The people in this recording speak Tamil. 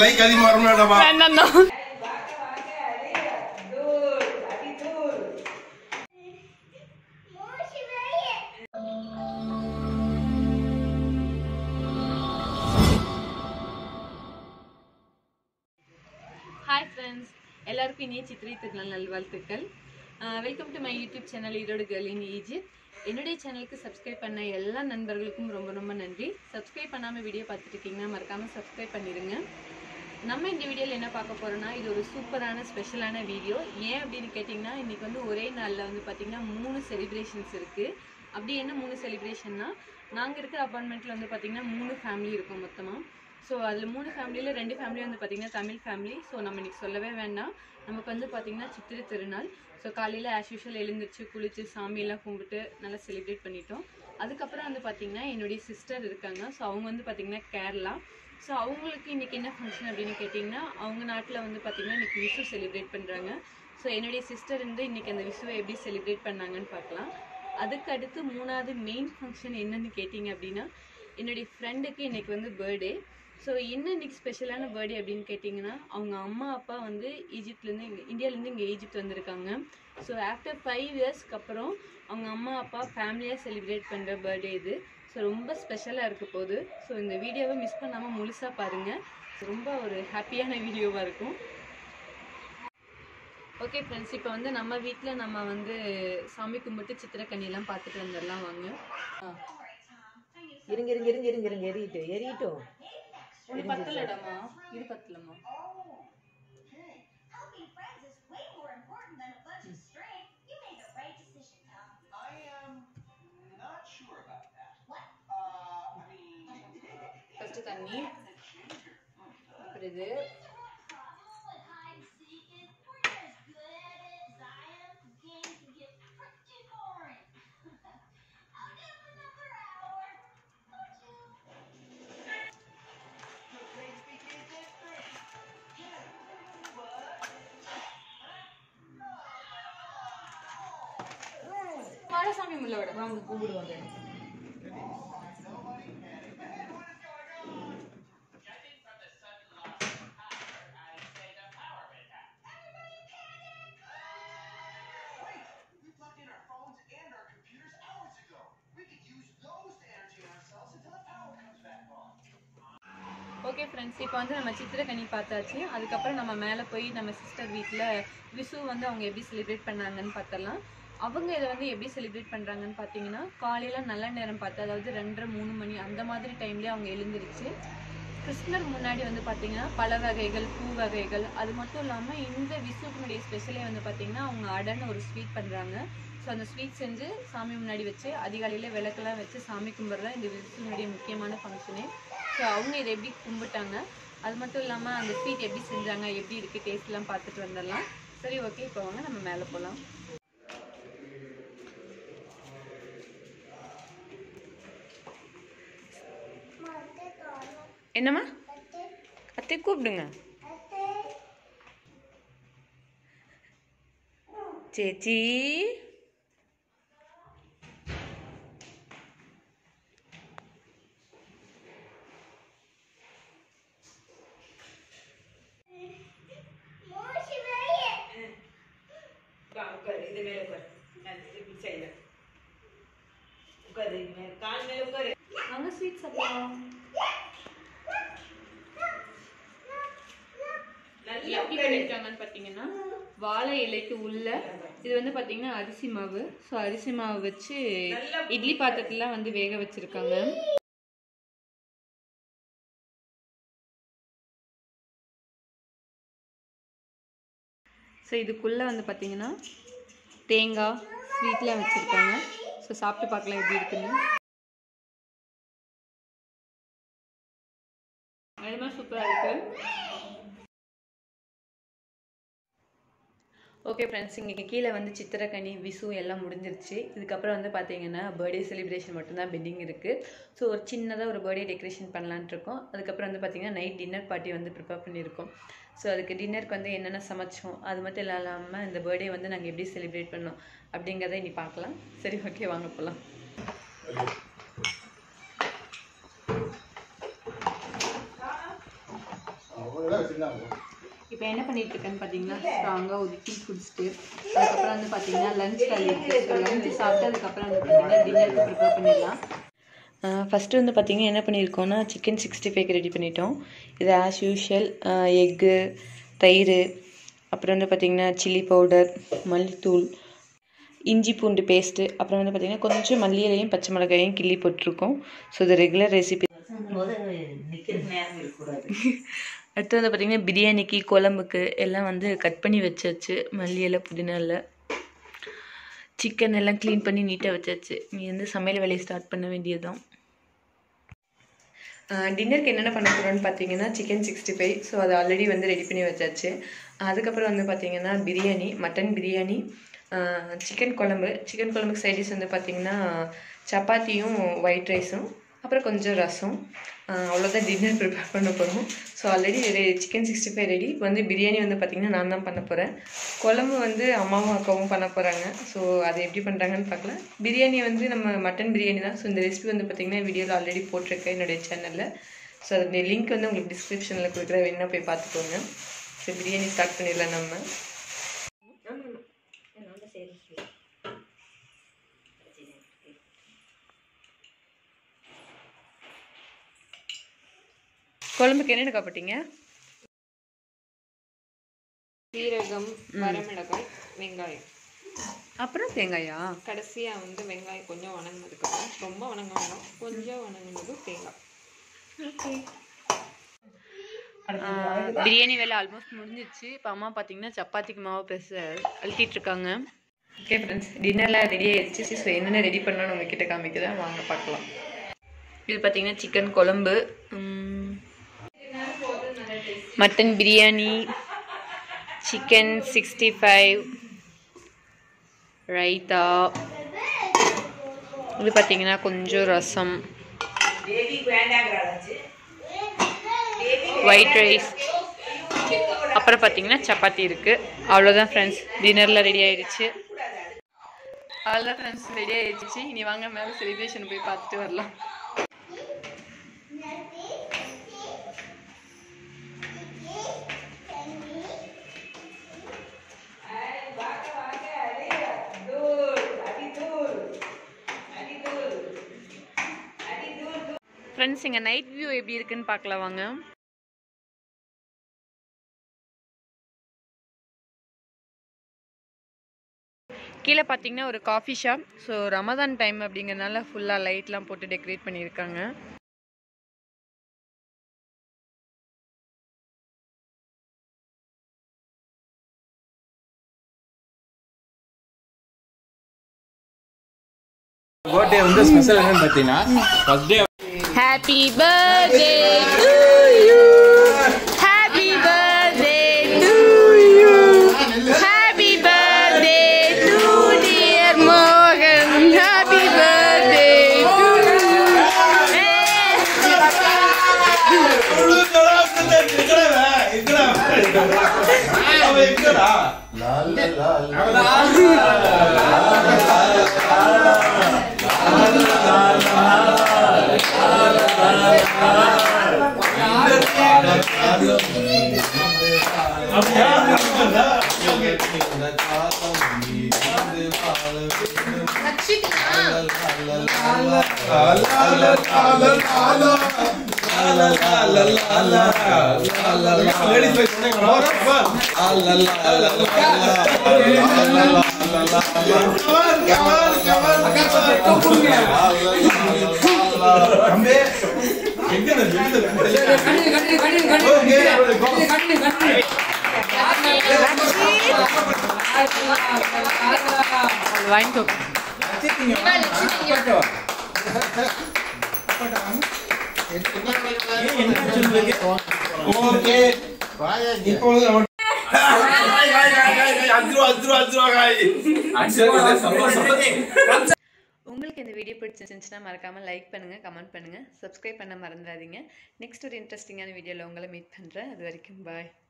லைக் அதிகமா வரும் வேண்டாமா வேண்டாம் தான் ஹாய் ஃப்ரெண்ட்ஸ் எல்லாருக்கும் இனிய சித்திரை திருநாள் நல்வாழ்த்துக்கள் welcome to my YouTube channel Erode girl in Egypt என்னுடைய சேனலுக்கு சப்ஸ்கிரைப் பண்ண எல்லா நண்பர்களுக்கும் ரொம்ப ரொம்ப நன்றி சப்ஸ்கிரைப் பண்ணாமல் வீடியோ பார்த்துட்டு இருக்கீங்கன்னா மறக்காமல் சப்ஸ்கிரைப் பண்ணிடுங்க நம்ம இந்த வீடியோவில் என்ன பார்க்க போறோம்னா இது ஒரு சூப்பரான ஸ்பெஷலான வீடியோ ஏன் அப்படின்னு கேட்டிங்கன்னா இன்னைக்கு வந்து ஒரே நாளில் வந்து பார்த்திங்கன்னா மூணு செலிப்ரேஷன்ஸ் இருக்குது அப்படி என்ன மூணு செலிப்ரேஷன்னா நாங்கள் இருக்கிற அப்பார்ட்மெண்ட்டில் வந்து பார்த்திங்கன்னா மூணு ஃபேமிலி இருக்கும் மொத்தமாக ஸோ அதில் மூணு ஃபேமிலியில் ரெண்டு ஃபேமிலி வந்து பார்த்திங்கன்னா தமிழ் ஃபேமிலி ஸோ நம்ம இன்னைக்கு சொல்லவே வேண்டாம் நமக்கு வந்து பார்த்திங்கன்னா சித்திரை திருநாள் ஸோ காலையில் ஆஸ் யூஷுவல் எழுந்திரிச்சு குளிச்சு சாமியெல்லாம் கும்பிட்டு நல்லா செலிப்ரேட் பண்ணிட்டோம் அதுக்கப்புறம் வந்து பார்த்திங்கன்னா என்னுடைய சிஸ்டர் இருக்காங்க ஸோ அவங்க வந்து பார்த்திங்கன்னா கேரளா ஸோ அவங்களுக்கு இன்னைக்கு என்ன ஃபங்க்ஷன் அப்படின்னு கேட்டிங்கன்னா அவங்க நாட்டில் வந்து பார்த்திங்கன்னா இன்னைக்கு விஷு செலிப்ரேட் பண்ணுறாங்க ஸோ என்னுடைய சிஸ்டர் வந்து இன்னைக்கு அந்த விஷுவை எப்படி செலிப்ரேட் பண்ணாங்கன்னு பார்க்கலாம் அதுக்கு அடுத்து மூணாவது மெயின் ஃபங்க்ஷன் என்னன்னு கேட்டிங்க அப்படின்னா என்னுடைய ஃப்ரெண்டுக்கு இன்னைக்கு வந்து பர்த்டே ஸோ என்ன இன்னைக்கு ஸ்பெஷலான பர்த்டே அப்படின்னு கேட்டிங்கன்னா அவங்க அம்மா அப்பா வந்து ஈஜிப்ட்லேருந்து இங்கே இந்தியாவிலேருந்து இங்கே ஈஜிப்ட் வந்திருக்காங்க ஸோ ஆஃப்டர் ஃபைவ் இயர்ஸ்க்கு அப்புறம் அவங்க அம்மா அப்பா ஃபேமிலியாக செலிப்ரேட் பண்ணுற பர்த்டே இது ஸோ ரொம்ப ஸ்பெஷலாக இருக்க போகுது ஸோ இந்த வீடியோவை மிஸ் பண்ணாமல் முழுசாக பாருங்கள் ரொம்ப ஒரு ஹாப்பியான வீடியோவாக இருக்கும் ஓகே ஃப்ரெண்ட்ஸ் இப்போ வந்து நம்ம வீட்டில் நம்ம வந்து சாமி கும்பிட்டு சித்திரக்கண்ணியெல்லாம் பார்த்துட்டு வந்துடலாம் வாங்க இருங்க இருங்க இருங்க இருங்க இருங்க எரியட்டும் எரியட்டும் ஒன்று பத்தலடாமா இது பத்தலம்மா Helping friends is way more important than a bunch of string. You made the right decision, Tom. I am not sure about that. What? Uh, I mean, first தண்ணி அப்புறம் இது Problem with hide and seek is we're not as good at it as I am. Games can get pretty boring. I'll give them another hour. Or two. வாழசாமி முல்லை விட வாங்க கும்பிடுவாங்க we plugged in our phones and our computers hours ago. We could use those to entertain ourselves until the power comes back on. Okay friends இப்போ வந்து நம்ம சித்திரக்கனி பார்த்தாச்சு அதுக்கப்புறம் நம்ம மேலே போய் நம்ம சிஸ்டர் வீட்டில் விசு வந்து அவங்க எப்படி செலிப்ரேட் பண்ணாங்கன்னு பார்த்தலாம் அவங்க இதை வந்து எப்படி செலிப்ரேட் பண்ணுறாங்கன்னு பார்த்தீங்கன்னா காலையில் நல்ல நேரம் பார்த்து அதாவது ரெண்டரை மூணு மணி அந்த மாதிரி டைம்லேயே அவங்க எழுந்திருச்சு கிருஷ்ணர் முன்னாடி வந்து பார்த்தீங்கன்னா பல வகைகள் பூ வகைகள் அது மட்டும் இல்லாமல் இந்த விசுவனுடைய ஸ்பெஷலே வந்து பார்த்தீங்கன்னா அவங்க அடன்னு ஒரு ஸ்வீட் பண்ணுறாங்க ஸோ அந்த ஸ்வீட் செஞ்சு சாமி முன்னாடி வச்சு அதிகாலையில் விளக்கெல்லாம் வச்சு சாமி கும்பிட்றது இந்த விசுவனுடைய முக்கியமான ஃபங்க்ஷனே ஸோ அவங்க இதை எப்படி கும்பிட்டாங்க அது மட்டும் இல்லாமல் அந்த ஸ்வீட் எப்படி செஞ்சாங்க எப்படி இருக்குது டேஸ்ட்லாம் பார்த்துட்டு வந்துடலாம் சரி ஓகே இப்போ வாங்க நம்ம மேலே போகலாம் என்னம்மா அத்தை கூப்பிடுங்க சேச்சி உட்காரு இது மேல உட்காரு நான் இப்படி செய்யறேன் உட்காரு இது மேல கால் மேல உட்காரு அங்கே ஸ்வீட் சாப்பிடலாம் நல்லா எப்படி பண்ணிருக்காங்கன்னு பார்த்தீங்கன்னா வாழை இலைக்கு உள்ள இது வந்து பார்த்தீங்கன்னா அரிசி மாவு ஸோ அரிசி மாவு வச்சு இட்லி பாத்திரத்துல வந்து வேக வச்சிருக்காங்க ஸோ இதுக்குள்ளே வந்து பார்த்தீங்கன்னா தேங்காய் ஸ்வீட்லாம் வச்சுருக்காங்க ஸோ சாப்பிட்டு பார்க்கலாம் எப்படி இருக்குன்னு அது மாதிரி சூப்பராக இருக்குது ஓகே ஃப்ரெண்ட்ஸ் இங்கே கீழே வந்து சித்திரக்கனி விசு எல்லாம் முடிஞ்சிருச்சு இதுக்கப்புறம் வந்து பார்த்தீங்கன்னா பர்த்டே செலிப்ரேஷன் மட்டும்தான் பெண்டிங் இருக்குது ஸோ ஒரு சின்னதாக ஒரு பர்த்டே டெக்கரேஷன் பண்ணலான்ட்டு இருக்கோம் அதுக்கப்புறம் வந்து பார்த்தீங்கன்னா நைட் டின்னர் பார்ட்டி வந்து ப்ரிப்பேர் பண்ணியிருக்கோம் ஸோ அதுக்கு டின்னருக்கு வந்து என்னென்ன சமைச்சோம் அது மட்டும் இல்லாமல் இந்த பர்த்டே வந்து நாங்கள் எப்படி செலிப்ரேட் பண்ணோம் அப்படிங்கிறத இனி பார்க்கலாம் சரி ஓகே வாங்க போகலாம் அவங்க இப்போ என்ன பண்ணிட்டு இருக்கேன்னு பார்த்தீங்கன்னா ஸ்ட்ராங்காக ஒரு டீ குடிச்சிட்டு அதுக்கப்புறம் வந்து பார்த்தீங்கன்னா லஞ்ச் கழிட்டு லஞ்ச் சாப்பிட்டு அதுக்கப்புறம் வந்து பார்த்தீங்கன்னா டின்னருக்கு ப்ரிப்பேர் பண்ணிடலாம் ஃபஸ்ட்டு வந்து பார்த்தீங்கன்னா என்ன பண்ணியிருக்கோம்னா சிக்கன் சிக்ஸ்டி ஃபைவ் ரெடி பண்ணிட்டோம் இது ஆஸ் யூஷுவல் எக்கு தயிர் அப்புறம் வந்து பார்த்தீங்கன்னா சில்லி பவுடர் மல்லித்தூள் இஞ்சி பூண்டு பேஸ்ட்டு அப்புறம் வந்து பார்த்தீங்கன்னா கொஞ்சம் மல்லி இலையும் பச்சை மிளகாயும் கிள்ளி போட்டிருக்கோம் ஸோ இது ரெகுலர் ரெசிபி போது நிக்கிறதுக்கு நேரம் இருக்கக்கூடாது அடுத்து வந்து பார்த்தீங்கன்னா பிரியாணிக்கு குழம்புக்கு எல்லாம் வந்து கட் பண்ணி வச்சாச்சு மல்லி இலை புதினா இலை சிக்கன் எல்லாம் க்ளீன் பண்ணி நீட்டாக வச்சாச்சு நீ வந்து சமையல் வேலையை ஸ்டார்ட் பண்ண வேண்டியதுதான் டின்னருக்கு என்னென்ன பண்ண போகிறோம்னு பார்த்தீங்கன்னா சிக்கன் சிக்ஸ்டி ஃபைவ் ஸோ அதை ஆல்ரெடி வந்து ரெடி பண்ணி வச்சாச்சு அதுக்கப்புறம் வந்து பார்த்தீங்கன்னா பிரியாணி மட்டன் பிரியாணி சிக்கன் குழம்பு சிக்கன் குழம்புக்கு சைடிஷ் வந்து பார்த்தீங்கன்னா சப்பாத்தியும் ஒயிட் ரைஸும் அப்புறம் கொஞ்சம் ரசம் அவ்வளோதான் டின்னர் ப்ரிப்பேர் பண்ண போகிறோம் so already chicken sixty five ready இப்போ வந்து பிரியாணி வந்து பார்த்திங்கன்னா நான் தான் பண்ண போகிறேன் குழம்பு வந்து அம்மாவும் அக்காவும் பண்ண போகிறாங்க ஸோ அதை எப்படி பண்ணுறாங்கன்னு பார்க்கலாம் பிரியாணி வந்து நம்ம மட்டன் பிரியாணி தான் ஸோ இந்த ரெசிபி வந்து பார்த்திங்கன்னா வீடியோவில் ஆல்ரெடி போட்டிருக்கேன் என்னுடைய சேனலில் ஸோ அதோடைய லிங்க் வந்து உங்களுக்கு டிஸ்கிரிப்ஷனில் கொடுக்குற வேணா போய் பார்த்துக்கோங்க ஸோ பிரியாணி ஸ்டார்ட் பண்ணிடலாம் நம்ம குழம்புக்கு என்னென்ன போட்டீங்க சீரகம் வரமிளகாய் வெங்காயம் அப்புறம் தேங்காயா கடைசியா வந்து வெங்காயம் கொஞ்சம் வணங்கினதுக்கப்புறம் ரொம்ப வணங்க வேண்டாம் கொஞ்சம் வணங்கினதும் தேங்காய் பிரியாணி வேலை ஆல்மோஸ்ட் முடிஞ்சிச்சு இப்போ அம்மா பார்த்தீங்கன்னா சப்பாத்திக்கு மாவு பேச அழுத்திட்டு இருக்காங்க ஓகே ஃப்ரெண்ட்ஸ் டின்னர்லாம் ரெடி ஆயிடுச்சு ஸோ என்னென்ன ரெடி பண்ணணும்னு உங்ககிட்ட காமிக்கிறேன் வாங்க பார்க்கலாம் இது பார்த்தீங்கன்னா சிக்கன் குழம்பு உம், mutton biryani chicken sixty five raita இது பார்த்தீங்கன்னா கொஞ்சம் ரசம் பேபி வேண்டாங்கிறாச்சு ஒயிட் ரைஸ் அப்புறம் பார்த்தீங்கன்னா சப்பாத்தி இருக்குது அவ்வளோதான் ஃப்ரெண்ட்ஸ் டின்னரில் ரெடி ஆயிடுச்சு அவ்வளோதான் ஃப்ரெண்ட்ஸ் ரெடி ஆயிடுச்சு இனி வாங்க மேலே செலிப்ரேஷன் போய் பார்த்துட்டு வரலாம் ஃப்ரெண்ட்ஸ் இங்கே நைட் வியூ எப்படி இருக்குன்னு பார்க்கலாம் வாங்க கீழே பார்த்தீங்கன்னா ஒரு coffee shop so Ramadan time அப்படிங்கறனால ஃபுல்லாக லைட்லாம் போட்டு டெக்கரேட் பண்ணியிருக்காங்க பர்த்டே வந்து ஸ்பெஷல் என்னன்னு பார்த்தீங்கன்னா first day happy birthday to you happy birthday to you happy birthday to dear மோகன் ஹாப்பி பர்த்டே டு வாங்கிக்கோ ஓகே இப்போ வந்து நம்ம உங்களுக்கு இந்த வீடியோ பிடிச்சிருந்துச்சுன்னா மறக்காமல் லைக் பண்ணுங்கள் கமெண்ட் பண்ணுங்கள் சப்ஸ்கிரைப் பண்ண மறந்துடாதீங்க நெக்ஸ்ட் ஒரு இன்ட்ரெஸ்டிங்கான வீடியோவில் உங்களை மீட் பண்ணுறேன் அது வரைக்கும் பாய்